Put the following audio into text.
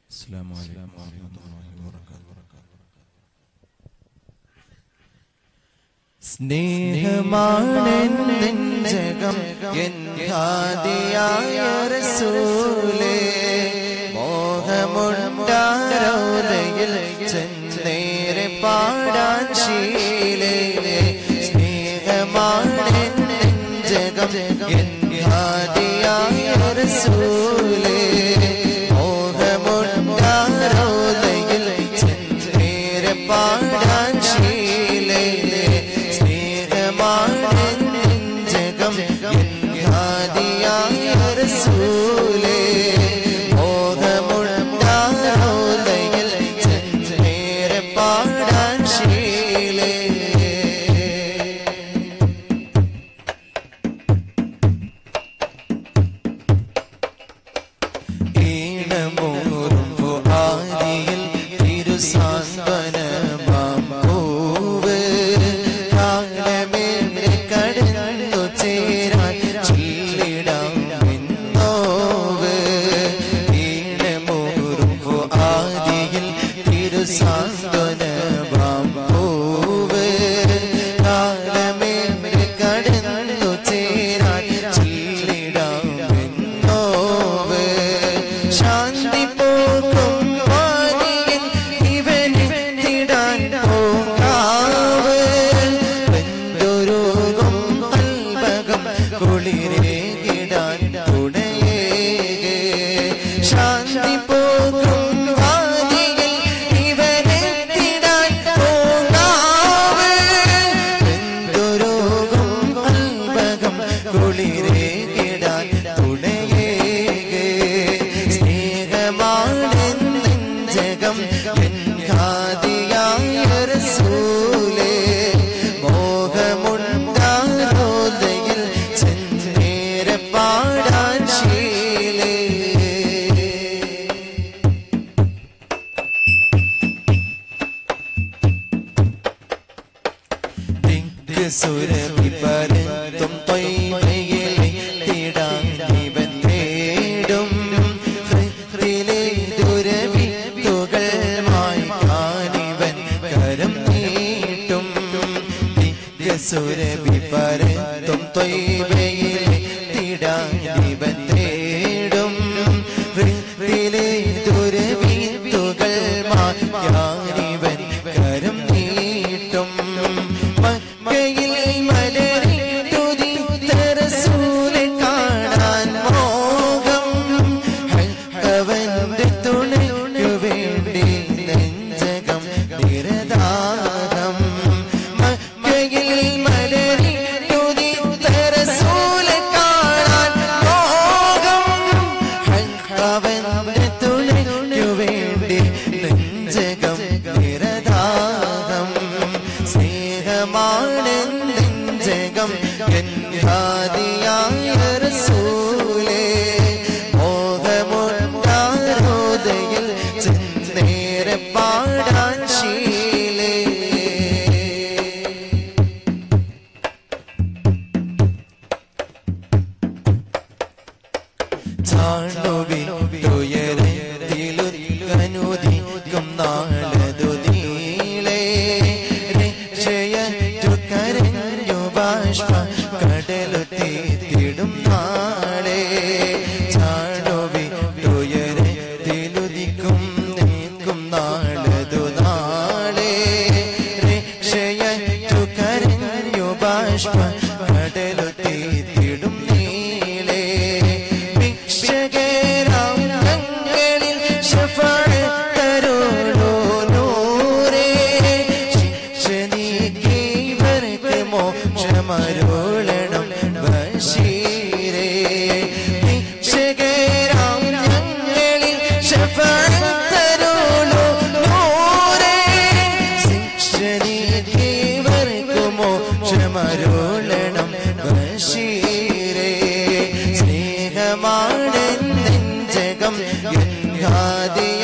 السلام عليكم ورحمة الله وبركاته സ്നേഹമാണെന്നെഞ്ചകം എന്നാദിയായ റസൂലേ മോഹമുണ്ടാരോദയിൽ ചെന്നേരെ പാടാൻ ശീലേ സ്നേഹമാണെന്നെഞ്ചകം എന്നാദിയായ റസൂലേ മോഹമുണ്ടാരോദയിൽ ചെന്നേരെ പാടാൻ ശീലേ സ്നേഹമാണെഞ്ചകം ഹാദിയായ റസൂലേ മോഹമുണ്ടാരോദയിൽ ചെന്നേരെ പാടാൻ ശീലേ ഈണമൂറും ഫുആദിയിൽ തിരുസാന്ത്വനമാം പൂവ് കാലമേറെ കടന്നു ചേരാൻ ചൊല്ലിടാം എന്നോവ് ഈണമൂറും ഫുആദിയിൽ തിരുസാന്ത്വനമാം പൂവ് കാലമേറെ കടന്നു ചേരാൻ ചൊല്ലിടാം എന്നോവ് ശാന്തി പോകും വാനിയിൽ ഇവനെത്തിടാൻ പോകാവ് വെന്തൊരുകും കൽവകം കുളിരേകിടാൻ തുണയേകെ ശാന്തി പോകും വാനിയിൽ ഇവനെത്തിടാൻ പോകാവ് വെന്തൊരുകും കൽവകം കുളിരേകിടാൻ തുണയേകെ സ്നേഹമാണെന്നെഞ്ചകം ഖാദിയായ റസൂലേ മോഹമുണ്ടാരോദയിൽ ചെന്നേരെ പാടാൻ ശീലേ സുരവിപരത്തും തൊയ്മയിലിടാൻ ഇവൻ തേടും ഹൃത്തിലെ ദുരവിത്തുകൾ മായ്ക്കാനിവൻ കരം നീട്ടും സുരവിപരത്തും തൊയ്മയിലിടാൻ ഇവൻ തേടും ഹൃത്തിലെ ദുരവിത്തുകൾ മായ്ക്കാനിവൻ കരം നീട്ടും മക്കയിൽ മലരിട്ടുതി റസൂലെ കാണാൻ മോഹം അവന്റെ തുണയ്ക്കു വേണ്ടി നെഞ്ചകം നിരദാഹം മക്കയിൽ മലരിട്ടുതി റസൂലെ കാണാൻ മോഹം അവന്റെ തുണയ്ക്കു വേണ്ടി നെഞ്ചകം നിരദാഹം സ്നേഹമാണ് നെഞ്ചകം ഗന്ധാദിയായ റസൂലേ മോഹമുണ്ടാരോദയിൽ ചെന്നേരെ പാടാൻ ശീലേ ചാണ്ടുവിലുയരത്തിലുക്കനുദിക്കും നാളതു നീളേ രക്ഷയറ്റു കരഞ്ഞു ബാഷ്പ കടലു തീത്തിടും നാളെ ചാണ്ടുവിലുയരത്തിലുദിക്കും നിൽക്കും നാളതു നാളെ രക്ഷയറ്റു കരഞ്ഞു ബാഷ്പ കടലു തീത്തിടും നീളേ ഭിക്ഷകരാം ഞങ്ങളിൽ ശഫാഅത്തരുളൂ നൂറേ. ശിക്ഷ നീക്കി ഇവർക്ക് മോക്ഷമരുളണം ബഷീരേ. ഭിക്ഷകരാം ഞങ്ങളിൽ ശഫാഅത്തരുളൂ നൂറേ. ശിക്ഷ നീക്കി ഇവർക്ക് മോക്ഷമരുളണം ബഷീരേ സ്നേഹമാണ് നെഞ്ചകം ഹാദിയ